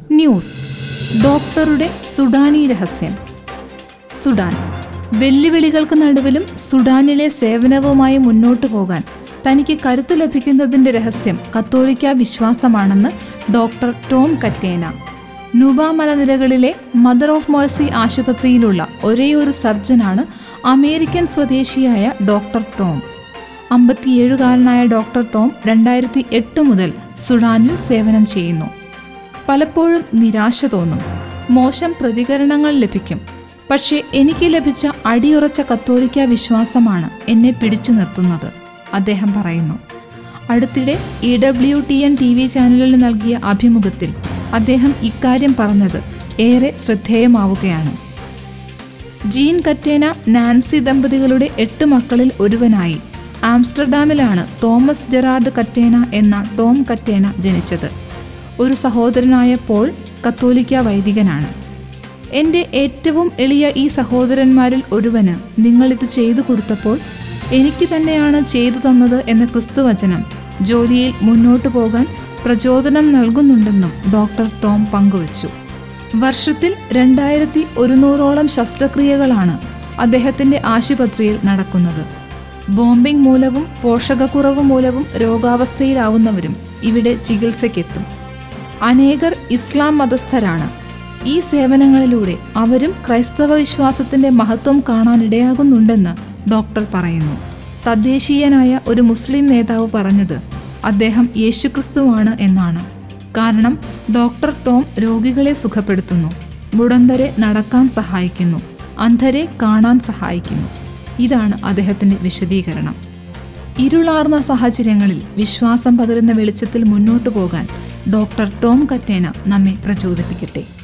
news ഡോക്ടറുടെ സുഡാനി രഹസ്യം Sudan വെല്ലുവിളികൾക്ക് നടുവിലും സുഡാനിലെ സേവനവുമായി മുന്നോട്ടു പോകാൻ തനിക്ക് കരുത്ത് ലഭിക്കുന്നതിന്റെ രഹസ്യം കത്തോലിക്ക വിശ്വാസമാണെന്ന് ഡോക്ടർ ടോം കറ്റേന നുബ മലനിരകളിലെ മദർ ഓഫ് മേഴ്സി ആശുപത്രിയിലുള്ള ഒരേയൊരു സർജനാണ് അമേരിക്കൻ സ്വദേശിയായ ഡോക്ടർ ടോം അമ്പത്തിയേഴുകാരനായ ഡോക്ടർ ടോം രണ്ടായിരത്തി എട്ട് മുതൽ സുഡാനിൽ സേവനം ചെയ്യുന്നു പലപ്പോഴും നിരാശ തോന്നും മോശം പ്രതികരണങ്ങൾ ലഭിക്കും പക്ഷേ എനിക്ക് ലഭിച്ച അടിയുറച്ച കത്തോലിക്ക വിശ്വാസമാണ് എന്നെ പിടിച്ചു നിർത്തുന്നത് അദ്ദേഹം പറയുന്നു അടുത്തിടെ E W T N T V ചാനലിൽ നൽകിയ അഭിമുഖത്തിൽ അദ്ദേഹം ഇക്കാര്യം പറഞ്ഞത് ഏറെ ശ്രദ്ധേയമാവുകയാണ് ജീൻ കറ്റേന നാൻസി ദമ്പതികളുടെ എട്ട് മക്കളിൽ ഒരുവനായി ആംസ്റ്റർഡാമിലാണ് തോമസ് ജെറാർഡ് കറ്റേന എന്ന ടോം കറ്റേന ജനിച്ചത് ഒരു സഹോദരനായ പോൾ കത്തോലിക്ക വൈദികനാണ് എൻ്റെ ഏറ്റവും എളിയ ഈ സഹോദരന്മാരിൽ ഒരുവന് നിങ്ങളിത് ചെയ്തു കൊടുത്തപ്പോൾ എനിക്ക് തന്നെയാണ് ചെയ്തു തന്നത് എന്ന ക്രിസ്തുവചനം ജോലിയിൽ മുന്നോട്ടു പോകാൻ പ്രചോദനം നൽകുന്നുണ്ടെന്നും ഡോക്ടർ ടോം പങ്കുവച്ചു വർഷത്തിൽ രണ്ടായിരത്തി ഒരുന്നൂറോളം ശസ്ത്രക്രിയകളാണ് അദ്ദേഹത്തിന്റെ ആശുപത്രിയിൽ നടക്കുന്നത് ബോംബിംഗ് മൂലവും പോഷകക്കുറവ് മൂലവും രോഗാവസ്ഥയിലാവുന്നവരും ഇവിടെ ചികിത്സയ്ക്കെത്തും അനേകർ ഇസ്ലാം മതസ്ഥരാണ് ഈ സേവനങ്ങളിലൂടെ അവരും ക്രൈസ്തവ വിശ്വാസത്തിന്റെ മഹത്വം കാണാനിടയാകുന്നുണ്ടെന്ന് ഡോക്ടർ പറയുന്നു തദ്ദേശീയനായ ഒരു മുസ്ലിം നേതാവ് പറഞ്ഞത് അദ്ദേഹം യേശുക്രിസ്തുവാണ് എന്നാണ് കാരണം ഡോക്ടർ ടോം രോഗികളെ സുഖപ്പെടുത്തുന്നു മുടന്തരെ നടക്കാൻ സഹായിക്കുന്നു അന്ധരെ കാണാൻ സഹായിക്കുന്നു ഇതാണ് അദ്ദേഹത്തിന്റെ വിശദീകരണം ഇരുളാർന്ന സാഹചര്യങ്ങളിൽ വിശ്വാസം പകരുന്ന വെളിച്ചത്തിൽ മുന്നോട്ടു പോകാൻ ഡോക്ടർ ടോം കറ്റേന നമ്മെ പ്രചോദിപ്പിക്കട്ടെ